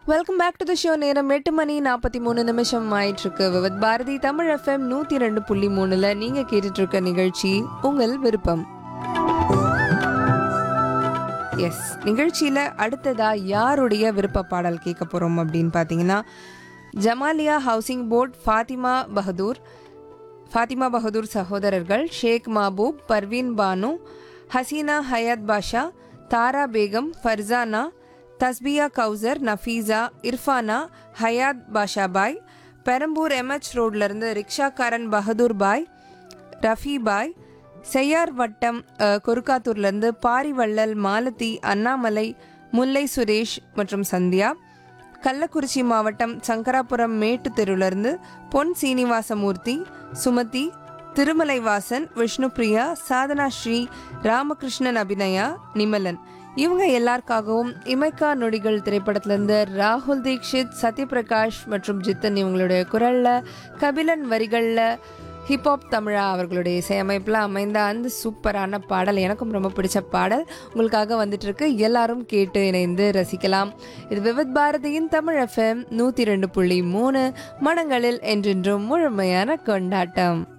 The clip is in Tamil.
welcome back to the show நேரம் எட்டு மணி நாற்பத்தி மூணு நிமிஷம் ஆயிட்டு இருக்கு விவத் பாரதி தமிழ் எஃப்எம் நூத்தி ரெண்டு புள்ளி மூணுல நீங்க கேட்டுட்டு இருக்க நிகழ்ச்சி உங்கள் விருப்பம் எஸ் நிகழ்ச்சியில அடுத்ததா யாருடைய விருப்ப பாடல் கேட்க போறோம் அப்படின்னு பார்த்தீங்கன்னா ஜமாலியா ஹவுசிங் போர்ட் ஃபாத்திமா பகதூர் ஃபாத்திமா பகதூர் சகோதரர்கள் ஷேக் மாபூப் பர்வீன் பானு ஹசீனா ஹயாத் பாஷா தாரா பேகம் ஃபர்சானா தஸ்பியா கௌசர் நஃபீஸா இர்ஃபானா ஹயாத் பாஷா பாய் பெரம்பூர் எம்ஹெச் ரோட்லேருந்து ரிக்ஷாக்காரன் பகதூர் பாய் ரஃபி பாய் செய்யார் வட்டம் அஹ், கொருக்காத்தூர்லேருந்து பாரிவள்ளல் மாலதி அண்ணாமலை முல்லை சுரேஷ் மற்றும் சந்தியா கள்ளக்குறிச்சி மாவட்டம் சங்கராபுரம் மேட்டு தெருவிலிருந்து பொன் சீனிவாசமூர்த்தி சுமதி திருமலைவாசன் விஷ்ணுபிரியா சாதனா ஸ்ரீ ராமகிருஷ்ணன் அபிநயா நிமலன் இவங்க எல்லாருக்காகவும் இமைக்கா நொடிகள் திரைப்படத்திலிருந்து ராகுல் தீக்ஷித் சத்யபிரகாஷ் மற்றும் ஜித்தன் இவங்களுடைய குரல்ல கபிலன் வரிகளில் ஹிப்ஹாப் தமிழா அவர்களுடைய இசையமைப்பில் அமைந்த அந்த சூப்பரான பாடல் எனக்கும் ரொம்ப பிடிச்ச பாடல் உங்களுக்காக வந்துட்டு இருக்கு எல்லாரும் கேட்டு இணைந்து ரசிக்கலாம் இது விவித் பாரதியின் தமிழ் எஃப்எம் நூற்றி ரெண்டு புள்ளி மூணு மனங்களில் என்றென்றும் முழுமையான கொண்டாட்டம்